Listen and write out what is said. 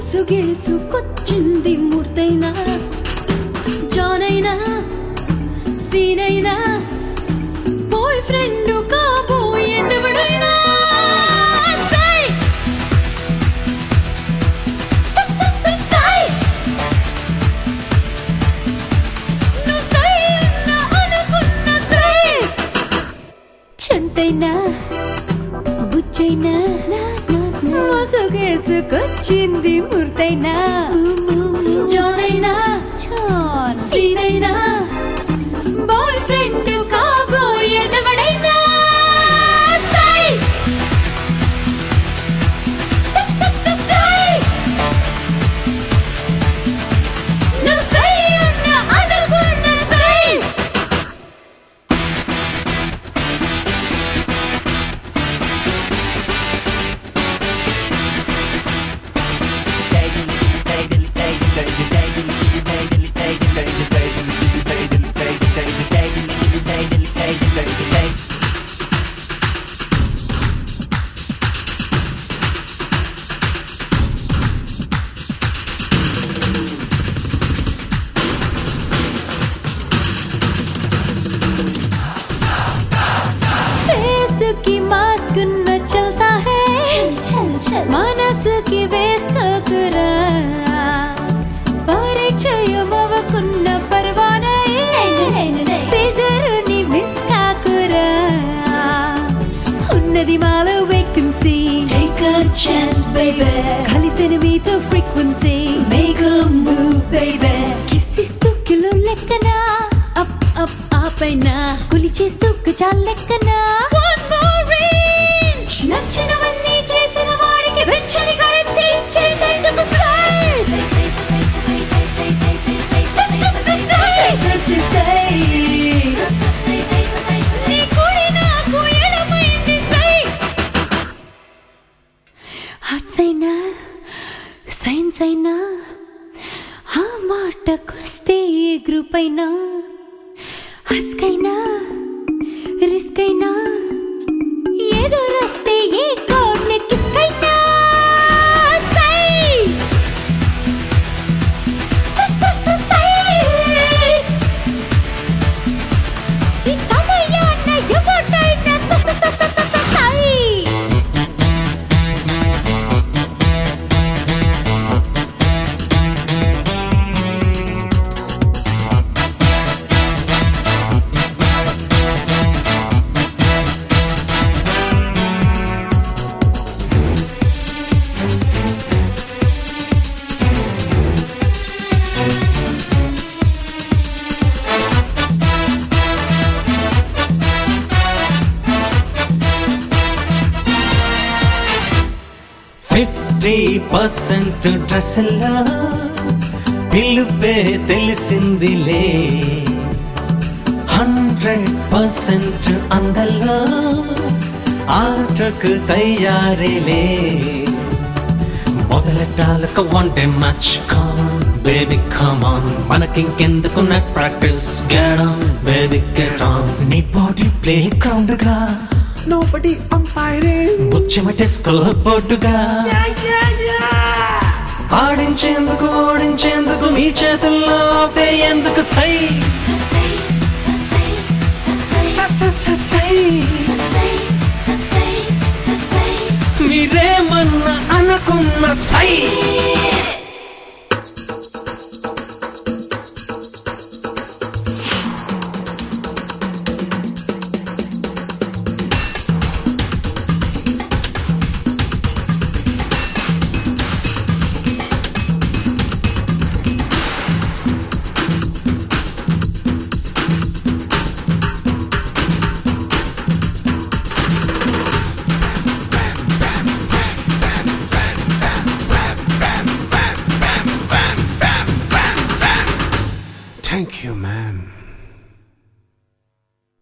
ముసుగేసుకొచ్చింది మూర్తైనా జానైనా సీనైనా boy friend కాబోయేదెవడైనా సై! సై, సై, సై, సై! నువ్వు సై అన్నా అనుకున్న సై! చంటైనా బుచ్చైనా మోసగేసుకొచ్చింది మూర్తైనా జానైనా సీనైనా బాయ్ ఫ్రెండ్ కాబోయేదెవడైనా సై! సై, సై, సై, సై! నువ్వు సై అన్నా అనుకున్న సై! फेस की मास्क न चलता है चल चल चल మనస్ కి వేసుకోకురా పరిచయం అవ్వకున్న పర్వానై బెదరుని మిస్ కాకురా ఉన్నది మాలో vacancy Take a chance, baby. కలిసిన మీతో frequency Make a move, baby. కిస్సిస్తూ కిలో లెక్కనా Up, up, up and now. కులిచేస్తూ చాలు లెక్కనా One more inch. నచ్చినవన్నీ చేసిన వాడికి వెచ్చని కరెన్సీ చేసేందుకు sky. Say, say, say, say, say, say, say, say, say, say, say, say, say, say, say. నీ కుడి నాకు ఎడమైంది సై ఆర్ట్స్ అయినా సైన్స్ అయినా ఆ మాటకొస్తే ఏ గ్రూప్ అయినా హస్క్ అయినా రిస్క్ అయినా ఎదురొస్తే ఏ కోడ్ని కిస్క్ అయినా సై! స- స- స- సై! ఈ సమయాన్న ఎవరినైనా స- స- స- స- స- స- సై! ఫిఫ్టీ పర్సెంట్ డ్రెస్లా పిలుపే తెలిసిందిలే హండ్రెడ్ పర్సెంట్ అందల్లో ఆటకు తయారీలే మొదలెట్టాలకు one day match come on baby come on మనకింకెందుకు నెట్ ప్రాక్టీస్ గెడం బేబీ గెట్ ఆన్ నీ బాడీ ప్లే గ్రౌండ్ గా Nobody umpiring. ముచ్చమటే స్కోర్ బోర్డుగా ఆడించేందుకు ఓడించేందుకు మీ చేతుల్లో ఒకటే ఎందుకు సై Say, say, say, say, say, స- స- స- సై say, say, say, say. మీరేమన్నా అనుకున్న సై థ్యాంక్ యూ మ్యామ్